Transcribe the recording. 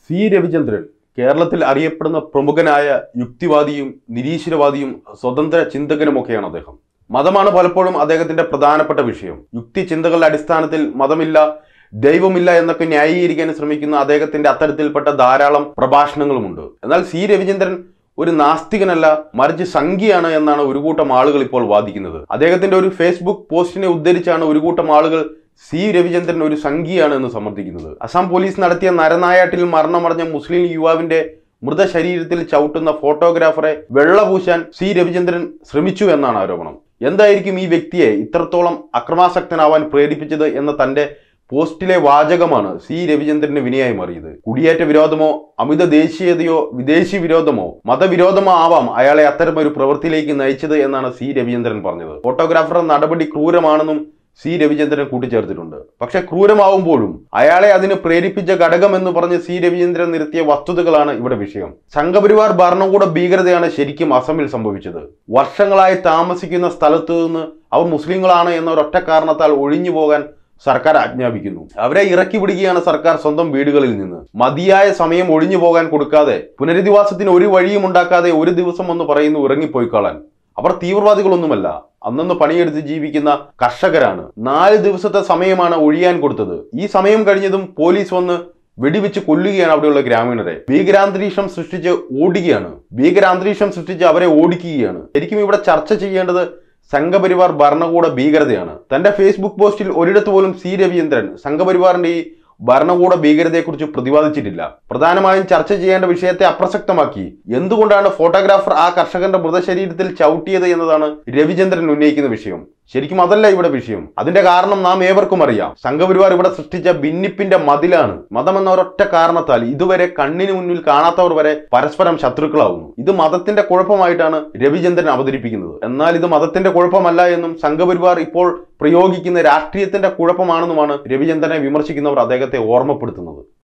C Ravichandran കേരളത്തിൽ അറിയപ്പെടുന്ന പ്രമുഖനായ യുക്തിവാദിയും നിരീശ്വരവാദിയും സ്വതന്ത്ര ചിന്തകനുമൊക്കെയാണ് അദ്ദേഹം മതമാണ് പലപ്പോഴും അദ്ദേഹത്തിന്റെ പ്രധാനപ്പെട്ട വിഷയം യുക്തി ചിന്തകളുടെ അടിസ്ഥാനത്തിൽ മതമില്ല ദൈവമില്ല എന്നൊക്കെ ന്യായീകരിക്കാൻ ശ്രമിക്കുന്ന അദ്ദേഹത്തിന്റെ അത്തരത്തിൽപ്പെട്ട ധാരാളം പ്രഭാഷണങ്ങളുമുണ്ട് എന്നാൽ സി രവിചന്ദ്രൻ ഒരു നാസ്തികനല്ല മറിച്ച് സംഖ്യയാണ് എന്നാണ് ഒരു കൂട്ടം ആളുകൾ ഇപ്പോൾ വാദിക്കുന്നത് അദ്ദേഹത്തിന്റെ ഒരു ഫേസ്ബുക്ക് പോസ്റ്റിനെ ഉദ്ധരിച്ചാണ് ഒരു കൂട്ടം ആളുകൾ സി രവിചന്ദ്രൻ ഒരു സംഖ്യയാണ് എന്ന് സമർത്ഥിക്കുന്നത് അസം പോലീസ് നടത്തിയ നരനായാട്ടിൽ മരണമടഞ്ഞ മുസ്ലിം യുവാവിന്റെ മൃതശരീരത്തിൽ ചവിട്ടുന്ന ഫോട്ടോഗ്രാഫറെ വെള്ളപൂശാൻ സി രവിചന്ദ്രൻ ശ്രമിച്ചു എന്നാണ് ആരോപണം എന്തായിരിക്കും ഈ വ്യക്തിയെ ഇത്രത്തോളം അക്രമാസക്തനാവാൻ പ്രേരിപ്പിച്ചത് എന്ന തന്റെ പോസ്റ്റിലെ വാചകമാണ് സി രവിചന്ദ്രന് വിനയായി മാറിയത് കുടിയേറ്റ വിരോധമോ അമിത ദേശീയതയോ വിദേശി വിരോധമോ മതവിരോധമോ ആവാം അയാളെ അത്തരം ഒരു പ്രവൃത്തിയിലേക്ക് നയിച്ചത് എന്നാണ് സി രവിചന്ദ്രൻ പറഞ്ഞത് ഫോട്ടോഗ്രാഫറുടെ നടപടി ക്രൂരമാണെന്നും സി രവിചന്ദ്രൻ കൂട്ടിച്ചേർത്തിട്ടുണ്ട് പക്ഷെ ക്രൂരമാവുമ്പോഴും അയാളെ അതിന് പ്രേരിപ്പിച്ച ഘടകം എന്ന് പറഞ്ഞ് സി രവിചന്ദ്രൻ നിരത്തിയ വസ്തുതകളാണ് ഇവിടെ വിഷയം സംഘപരിവാർ ഭരണകൂട ഭീകരതയാണ് ശരിക്കും അസമിൽ സംഭവിച്ചത് വർഷങ്ങളായി താമസിക്കുന്ന സ്ഥലത്തു നിന്ന് അവർ മുസ്ലിങ്ങളാണ് എന്ന ഒരൊറ്റ കാരണത്താൽ ഒഴിഞ്ഞു പോകാൻ സർക്കാർ ആജ്ഞാപിക്കുന്നു അവരെ ഇറക്കി വിടുകയാണ് സർക്കാർ സ്വന്തം വീടുകളിൽ നിന്ന് മതിയായ സമയം ഒഴിഞ്ഞു പോകാൻ കൊടുക്കാതെ പുനരധിവാസത്തിന് ഒരു വഴിയും ഉണ്ടാക്കാതെ ഒരു ദിവസം ഒന്ന് പറയുന്നു ഇറങ്ങിപ്പോയിക്കളാൻ അവർ തീവ്രവാദികളൊന്നുമല്ല അന്നന്ന് പണിയെടുത്ത് ജീവിക്കുന്ന കർഷകരാണ് നാല് ദിവസത്തെ സമയമാണ് ഒഴിയാൻ കൊടുത്തത് ഈ സമയം കഴിഞ്ഞതും പോലീസ് വന്ന് വെടിവെച്ച് കൊല്ലുകയാണ് അവിടെയുള്ള ഗ്രാമീണരെ ഭീകരാന്തരീക്ഷം സൃഷ്ടിച്ച് ഓടുകയാണ് ഭീകരാന്തരീക്ഷം സൃഷ്ടിച്ച് അവരെ ഓടിക്കുകയാണ് ശരിക്കും ഇവിടെ ചർച്ച ചെയ്യേണ്ടത് സംഘപരിവാർ ഭരണകൂട ഭീകരതയാണ് തന്റെ ഫേസ്ബുക്ക് പോസ്റ്റിൽ ഒരിടത്ത് പോലും സി രവീന്ദ്രൻ സംഘപരിവാറിന്റെ ഈ ഭരണകൂട ഭീകരതയെക്കുറിച്ച് പ്രതിപാദിച്ചിട്ടില്ല പ്രധാനമായും ചർച്ച ചെയ്യേണ്ട വിഷയത്തെ അപ്രസക്തമാക്കി എന്തുകൊണ്ടാണ് ഫോട്ടോഗ്രാഫർ ആ കർഷകന്റെ മൃതശരീരത്തിൽ ചവിട്ടിയത് എന്നതാണ് രവിചന്ദ്രൻ ഉന്നയിക്കുന്ന വിഷയം ശരിക്കും അതല്ല ഇവിടെ വിഷയം അതിന്റെ കാരണം നാം ഏവർക്കും അറിയാം സംഘപരിവാർ ഇവിടെ സൃഷ്ടിച്ച ഭിന്നിപ്പിന്റെ മതിലാണ് മതം എന്ന ഒരൊറ്റ കാരണത്താൽ ഇതുവരെ കണ്ണിന് മുന്നിൽ കാണാത്തവർ വരെ പരസ്പരം ശത്രുക്കളാവുന്നു ഇത് മതത്തിന്റെ കുഴപ്പമായിട്ടാണ് രവിചന്ദ്രൻ അവതരിപ്പിക്കുന്നത് എന്നാൽ ഇത് മതത്തിന്റെ കുഴപ്പമല്ല എന്നും സംഘപരിവാർ ഇപ്പോൾ പ്രയോഗിക്കുന്ന രാഷ്ട്രീയത്തിന്റെ കുഴപ്പമാണെന്നുമാണ് രവിചന്ദ്രനെ വിമർശിക്കുന്നവർ അദ്ദേഹത്തെ ഓർമ്മപ്പെടുത്തുന്നത്